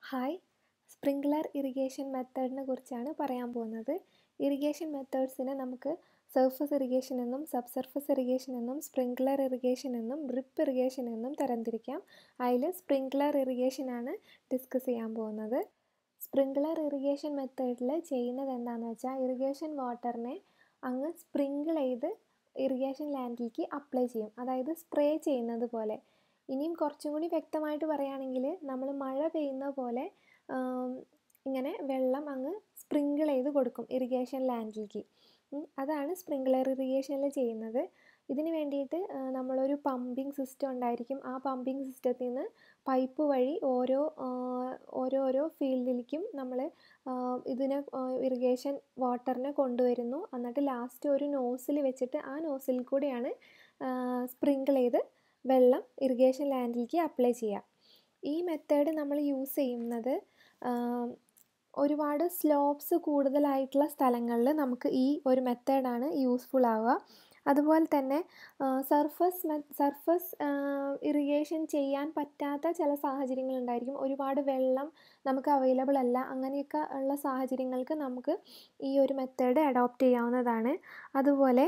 hi sprinkler irrigation മെത്തേഡിനെ കുറിച്ചാണ് പറയാൻ പോകുന്നത് ഇറിഗേഷൻ മെത്തേഡ്സിനെ നമുക്ക് സർഫസ് ഇറിഗേഷൻ എന്നും സബ് സർഫസ് ഇറിഗേഷൻ എന്നും സ്പ്രിങ്ക്ലർ ഇറിഗേഷൻ എന്നും ഡ്രിപ്പ് ഇറിഗേഷൻ എന്നും തരംതിരിക്കാം അതിൽ സ്പ്രിങ്ക്ലർ ഇറിഗേഷനാണ് ഡിസ്കസ് ചെയ്യാൻ പോകുന്നത് സ്പ്രിങ്ക്ലർ ഇറിഗേഷൻ മെത്തേഡിൽ ചെയ്യുന്നത് എന്താണെന്ന് വെച്ചാൽ ഇറിഗേഷൻ വാട്ടറിനെ അങ്ങ് സ്പ്രിങ്കിൾ ചെയ്ത് ഇറിഗേഷൻ ലാൻഡിലേക്ക് അപ്ലൈ ചെയ്യും അതായത് സ്പ്രേ ചെയ്യുന്നത് പോലെ ഇനിയും കുറച്ചും കൂടി വ്യക്തമായിട്ട് പറയുകയാണെങ്കിൽ നമ്മൾ മഴ പെയ്യുന്ന പോലെ ഇങ്ങനെ വെള്ളം അങ്ങ് സ്പ്രിങ്കിൾ ചെയ്ത് കൊടുക്കും ഇറിഗേഷൻ ലാൻഡിലേക്ക് അതാണ് സ്പ്രിങ്ക്ലർ ഇറിഗേഷനിൽ ചെയ്യുന്നത് ഇതിന് വേണ്ടിയിട്ട് നമ്മളൊരു പമ്പിംഗ് സിസ്റ്റം ഉണ്ടായിരിക്കും ആ പമ്പിംഗ് സിസ്റ്റത്തിൽ നിന്ന് പൈപ്പ് വഴി ഓരോ ഓരോരോ ഫീൽഡിലേക്കും നമ്മൾ ഇതിനെ ഇറിഗേഷൻ വാട്ടറിനെ കൊണ്ടുവരുന്നു എന്നിട്ട് ലാസ്റ്റ് ഒരു നോസിൽ വെച്ചിട്ട് ആ നോസിൽ കൂടെയാണ് സ്പ്രിങ്കിൾ ചെയ്ത് വെള്ളം ഇറിഗേഷൻ ലാൻഡിലേക്ക് അപ്ലൈ ചെയ്യുക ഈ മെത്തേഡ് നമ്മൾ യൂസ് ചെയ്യുന്നത് ഒരുപാട് സ്ലോപ്സ് കൂടുതലായിട്ടുള്ള സ്ഥലങ്ങളിൽ നമുക്ക് ഈ ഒരു മെത്തേഡാണ് യൂസ്ഫുൾ ആവുക അതുപോലെ തന്നെ സർഫസ് സർഫസ് ഇറിഗേഷൻ ചെയ്യാൻ പറ്റാത്ത ചില സാഹചര്യങ്ങളുണ്ടായിരിക്കും ഒരുപാട് വെള്ളം നമുക്ക് അവൈലബിൾ അല്ല അങ്ങനെയൊക്കെ ഉള്ള സാഹചര്യങ്ങൾക്ക് നമുക്ക് ഈ ഒരു മെത്തേഡ് അഡോപ്റ്റ് ചെയ്യാവുന്നതാണ് അതുപോലെ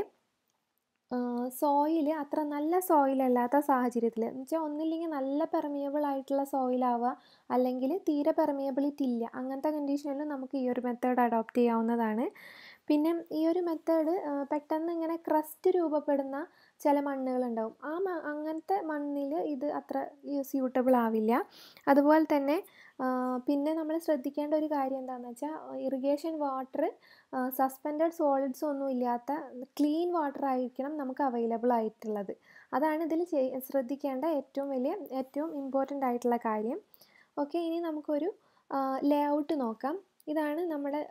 സോയിൽ അത്ര നല്ല സോയിലല്ലാത്ത സാഹചര്യത്തിൽ എന്ന് വെച്ചാൽ ഒന്നില്ലെങ്കിൽ നല്ല പെർമിയബിൾ ആയിട്ടുള്ള സോയിലാവുക അല്ലെങ്കിൽ തീരെ പെർമിയബിലിറ്റി ഇല്ല അങ്ങനത്തെ കണ്ടീഷനിൽ നമുക്ക് ഈ ഒരു മെത്തേഡ് അഡോപ്റ്റ് ചെയ്യാവുന്നതാണ് പിന്നെ ഈ ഒരു മെത്തേഡ് പെട്ടെന്ന് ഇങ്ങനെ ക്രസ്റ്റ് രൂപപ്പെടുന്ന ചില മണ്ണുകളുണ്ടാവും ആ മ അങ്ങനത്തെ മണ്ണിൽ ഇത് അത്ര സ്യൂട്ടബിൾ ആവില്ല അതുപോലെ തന്നെ പിന്നെ നമ്മൾ ശ്രദ്ധിക്കേണ്ട ഒരു കാര്യം എന്താണെന്ന് വെച്ചാൽ ഇറിഗേഷൻ വാട്ടർ സസ്പെൻഡഡ് സോളിഡ്സ് ഒന്നും ഇല്ലാത്ത ക്ലീൻ വാട്ടർ ആയിരിക്കണം നമുക്ക് അവൈലബിൾ ആയിട്ടുള്ളത് അതാണ് ഇതിൽ ശ്രദ്ധിക്കേണ്ട ഏറ്റവും വലിയ ഏറ്റവും ഇമ്പോർട്ടൻ്റ് ആയിട്ടുള്ള കാര്യം ഓക്കെ ഇനി നമുക്കൊരു ലേ ഔട്ട് നോക്കാം ഇതാണ് നമ്മുടെ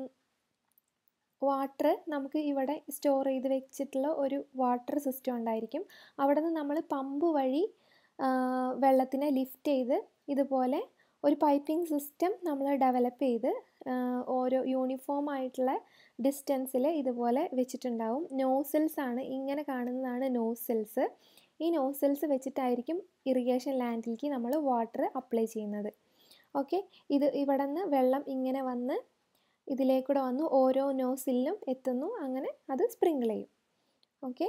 വാട്ടർ നമുക്ക് ഇവിടെ സ്റ്റോർ ചെയ്ത് വെച്ചിട്ടുള്ള ഒരു വാട്ടർ സിസ്റ്റം ഉണ്ടായിരിക്കും അവിടെ നിന്ന് നമ്മൾ പമ്പ് വഴി വെള്ളത്തിനെ ലിഫ്റ്റ് ചെയ്ത് ഇതുപോലെ ഒരു പൈപ്പിംഗ് സിസ്റ്റം നമ്മൾ ഡെവലപ്പ് ചെയ്ത് ഓരോ യൂണിഫോം ആയിട്ടുള്ള ഡിസ്റ്റൻസിൽ ഇതുപോലെ വെച്ചിട്ടുണ്ടാവും നോസിൽസ് ആണ് ഇങ്ങനെ കാണുന്നതാണ് നോസിൽസ് ഈ നോസിൽസ് വെച്ചിട്ടായിരിക്കും ഇറിഗേഷൻ ലാൻഡിലേക്ക് നമ്മൾ വാട്ടർ അപ്ലൈ ചെയ്യുന്നത് ഓക്കെ ഇത് ഇവിടെ നിന്ന് വെള്ളം ഇങ്ങനെ വന്ന് ഇതിലേക്കൂടെ വന്ന് ഓരോ നോസിലും എത്തുന്നു അങ്ങനെ അത് സ്പ്രിങ്കിൾ ചെയ്യും ഓക്കെ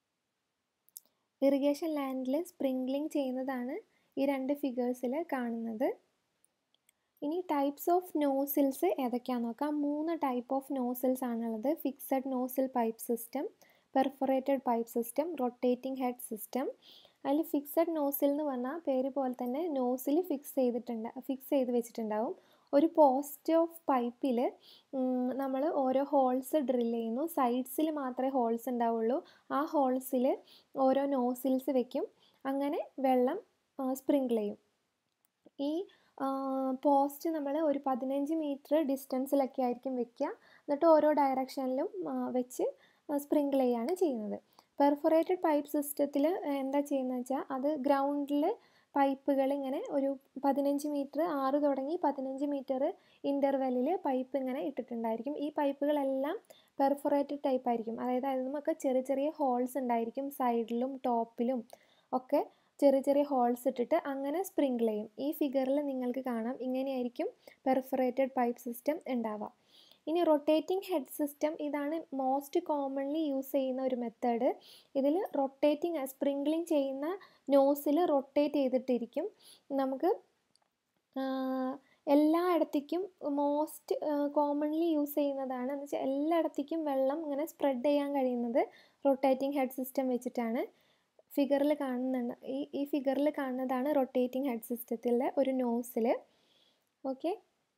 ഇറിഗേഷൻ ലാൻഡിൽ സ്പ്രിങ്ക്ലിംഗ് ചെയ്യുന്നതാണ് ഈ രണ്ട് ഫിഗേഴ്സിൽ കാണുന്നത് ഇനി ടൈപ്സ് ഓഫ് നോസിൽസ് ഏതൊക്കെയാണെന്ന് നോക്കാം മൂന്ന് ടൈപ്പ് ഓഫ് നോസിൽസ് ആണുള്ളത് fixed nozzle pipe system perforated pipe system rotating head system അതിൽ ഫിക്സഡ് നോസിൽ എന്ന് പറഞ്ഞാൽ പേര് പോലെ തന്നെ നോസിൽ ഫിക്സ് ചെയ്തിട്ടുണ്ട് ഫിക്സ് ചെയ്ത് വെച്ചിട്ടുണ്ടാവും ഒരു പോസ്റ്റ് ഓഫ് പൈപ്പിൽ നമ്മൾ ഓരോ ഹോൾസ് ഡ്രിൽ ചെയ്യുന്നു സൈഡ്സിൽ മാത്രമേ ഹോൾസ് ഉണ്ടാവുള്ളൂ ആ ഹോൾസിൽ ഓരോ നോസിൽസ് വെക്കും അങ്ങനെ വെള്ളം സ്പ്രിങ്കിൾ ചെയ്യും ഈ പോസ്റ്റ് നമ്മൾ ഒരു പതിനഞ്ച് മീറ്റർ ഡിസ്റ്റൻസിലൊക്കെ ആയിരിക്കും വെക്കുക എന്നിട്ട് ഓരോ ഡയറക്ഷനിലും വെച്ച് സ്പ്രിങ്കിൾ ചെയ്യുകയാണ് ചെയ്യുന്നത് പെർഫൊറേറ്റഡ് പൈപ്പ് സിസ്റ്റത്തിൽ എന്താ ചെയ്യുന്നത് വെച്ചാൽ അത് ഗ്രൗണ്ടിൽ പൈപ്പുകൾ ഇങ്ങനെ ഒരു പതിനഞ്ച് മീറ്റർ ആറ് തുടങ്ങി പതിനഞ്ച് മീറ്റർ ഇൻ്റർവെല്ലിൽ പൈപ്പ് ഇങ്ങനെ ഇട്ടിട്ടുണ്ടായിരിക്കും ഈ പൈപ്പുകളെല്ലാം പെർഫൊറേറ്റഡ് ടൈപ്പ് ആയിരിക്കും അതായത് അതിൽ നിന്നൊക്കെ ചെറിയ ചെറിയ ഹോൾസ് ഉണ്ടായിരിക്കും സൈഡിലും ടോപ്പിലും ഒക്കെ ചെറിയ ചെറിയ ഹോൾസ് ഇട്ടിട്ട് അങ്ങനെ സ്പ്രിങ്കിൾ ചെയ്യും ഈ ഫിഗറിൽ നിങ്ങൾക്ക് കാണാം ഇങ്ങനെയായിരിക്കും പെർഫറേറ്റഡ് പൈപ്പ് സിസ്റ്റം ഉണ്ടാവുക ഇനി റൊട്ടേറ്റിംഗ് ഹെഡ് സിസ്റ്റം ഇതാണ് മോസ്റ്റ് കോമൺലി യൂസ് ചെയ്യുന്ന ഒരു മെത്തേഡ് ഇതിൽ റൊട്ടേറ്റിംഗ് സ്പ്രിങ്കിളിങ് ചെയ്യുന്ന നോസിൽ റൊട്ടേറ്റ് ചെയ്തിട്ടിരിക്കും നമുക്ക് എല്ലായിടത്തേക്കും മോസ്റ്റ് കോമൺലി യൂസ് ചെയ്യുന്നതാണ് എന്ന് വെച്ചാൽ എല്ലായിടത്തേക്കും വെള്ളം ഇങ്ങനെ സ്പ്രെഡ് ചെയ്യാൻ കഴിയുന്നത് റൊട്ടേറ്റിംഗ് ഹെഡ് സിസ്റ്റം വെച്ചിട്ടാണ് ഫിഗറിൽ കാണുന്നുണ്ട് ഈ ഈ ഫിഗറിൽ കാണുന്നതാണ് റൊട്ടേറ്റിംഗ് ഹെഡ് സിസ്റ്റത്തിലെ ഒരു നോസിൽ ഓക്കെ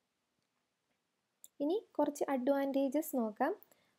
ഇനി കുറച്ച് അഡ്വാൻറ്റേജസ് നോക്കാം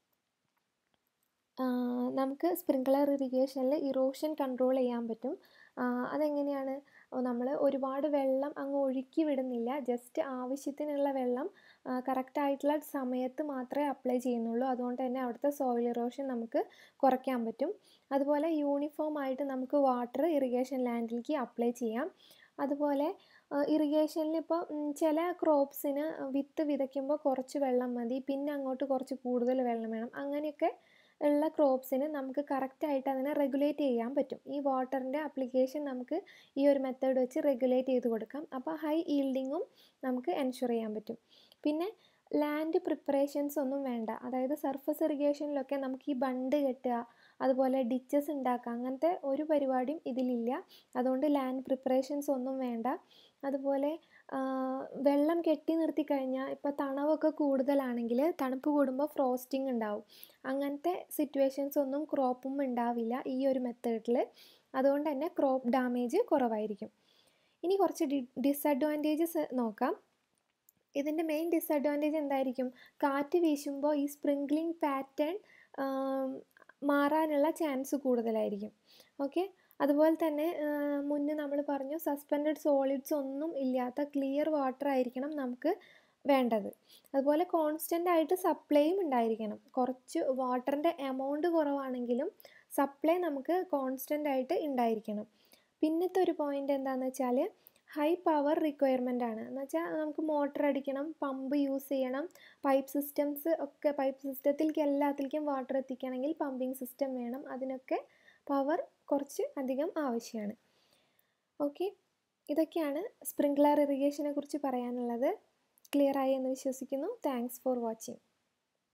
നമുക്ക് സ്പ്രിങ്ക്ലർ ഇറിഗേഷനിൽ ഇറോഷൻ കൺട്രോൾ ചെയ്യാൻ പറ്റും അതെങ്ങനെയാണ് നമ്മൾ ഒരുപാട് വെള്ളം അങ്ങ് ഒഴുക്കി വിടുന്നില്ല ജസ്റ്റ് ആവശ്യത്തിനുള്ള വെള്ളം കറക്റ്റായിട്ടുള്ള സമയത്ത് മാത്രമേ അപ്ലൈ ചെയ്യുന്നുള്ളൂ അതുകൊണ്ട് തന്നെ അവിടുത്തെ സോയിൽ ഇറോഷൻ നമുക്ക് കുറയ്ക്കാൻ പറ്റും അതുപോലെ യൂണിഫോം ആയിട്ട് നമുക്ക് വാട്ടർ ഇറിഗേഷൻ ലാൻഡിലേക്ക് അപ്ലൈ ചെയ്യാം അതുപോലെ ഇറിഗേഷനിൽ ഇപ്പോൾ ചില ക്രോപ്സിന് വിത്ത് വിതയ്ക്കുമ്പോൾ കുറച്ച് വെള്ളം മതി പിന്നെ അങ്ങോട്ട് കുറച്ച് കൂടുതൽ വെള്ളം വേണം അങ്ങനെയൊക്കെ ഉള്ള ക്രോപ്സിന് നമുക്ക് കറക്റ്റായിട്ട് അതിനെ റെഗുലേറ്റ് ചെയ്യാൻ പറ്റും ഈ വാട്ടറിൻ്റെ അപ്ലിക്കേഷൻ നമുക്ക് ഈ ഒരു മെത്തേഡ് വെച്ച് റെഗുലേറ്റ് ചെയ്ത് കൊടുക്കാം അപ്പോൾ ഹൈ ഈൽഡിങ്ങും നമുക്ക് എൻഷുർ ചെയ്യാൻ പറ്റും പിന്നെ ലാൻഡ് പ്രിപ്പറേഷൻസ് ഒന്നും വേണ്ട അതായത് സർഫസ് ഇറിഗേഷനിലൊക്കെ നമുക്ക് ഈ ബണ്ട് കെട്ടുക അതുപോലെ ഡിച്ചസ് ഉണ്ടാക്കുക അങ്ങനത്തെ ഒരു പരിപാടിയും ഇതിലില്ല അതുകൊണ്ട് ലാൻഡ് പ്രിപ്പറേഷൻസ് ഒന്നും വേണ്ട അതുപോലെ വെള്ളം കെട്ടി നിർത്തി കഴിഞ്ഞാൽ ഇപ്പോൾ തണവൊക്കെ കൂടുതലാണെങ്കിൽ തണുപ്പ് കൂടുമ്പോൾ ഫ്രോസ്റ്റിംഗ് ഉണ്ടാവും അങ്ങനത്തെ സിറ്റുവേഷൻസ് ഒന്നും ക്രോപ്പും ഉണ്ടാവില്ല ഈ ഒരു മെത്തേഡിൽ അതുകൊണ്ട് തന്നെ ക്രോപ്പ് ഡാമേജ് കുറവായിരിക്കും ഇനി കുറച്ച് ഡി ഡിസഡ്വാൻറ്റേജസ് നോക്കാം ഇതിൻ്റെ മെയിൻ ഡിസഡ്വാൻറ്റേജ് എന്തായിരിക്കും കാറ്റ് വീശുമ്പോൾ ഈ സ്പ്രിങ്ക്ലിംഗ് പാറ്റേൺ മാറാനുള്ള ചാൻസ് കൂടുതലായിരിക്കും ഓക്കെ അതുപോലെ തന്നെ മുന്നേ നമ്മൾ പറഞ്ഞു സസ്പെൻഡഡ് സോളിഡ്സ് ഒന്നും ഇല്ലാത്ത ക്ലിയർ വാട്ടർ ആയിരിക്കണം നമുക്ക് വേണ്ടത് അതുപോലെ കോൺസ്റ്റൻ്റ് ആയിട്ട് സപ്ലൈയും ഉണ്ടായിരിക്കണം കുറച്ച് വാട്ടറിൻ്റെ എമൗണ്ട് കുറവാണെങ്കിലും സപ്ലൈ നമുക്ക് കോൺസ്റ്റൻ്റ് ആയിട്ട് ഉണ്ടായിരിക്കണം പിന്നത്തെ ഒരു പോയിൻ്റ് എന്താണെന്ന് വെച്ചാൽ ഹൈ പവർ റിക്വയർമെൻ്റ് ആണ് എന്ന് വെച്ചാൽ നമുക്ക് മോട്ടർ അടിക്കണം പമ്പ് യൂസ് ചെയ്യണം പൈപ്പ് സിസ്റ്റംസ് ഒക്കെ പൈപ്പ് സിസ്റ്റത്തിലേക്ക് എല്ലാത്തിലേക്കും വാട്ടർ എത്തിക്കണമെങ്കിൽ പമ്പിങ് സിസ്റ്റം വേണം അതിനൊക്കെ പവർ കുറച്ച് അധികം ആവശ്യമാണ് ഓക്കെ ഇതൊക്കെയാണ് സ്പ്രിങ്ക്ലർ ഇറിഗേഷനെ കുറിച്ച് പറയാനുള്ളത് ക്ലിയർ ആയി എന്ന് വിശ്വസിക്കുന്നു താങ്ക്സ് ഫോർ വാച്ചിങ്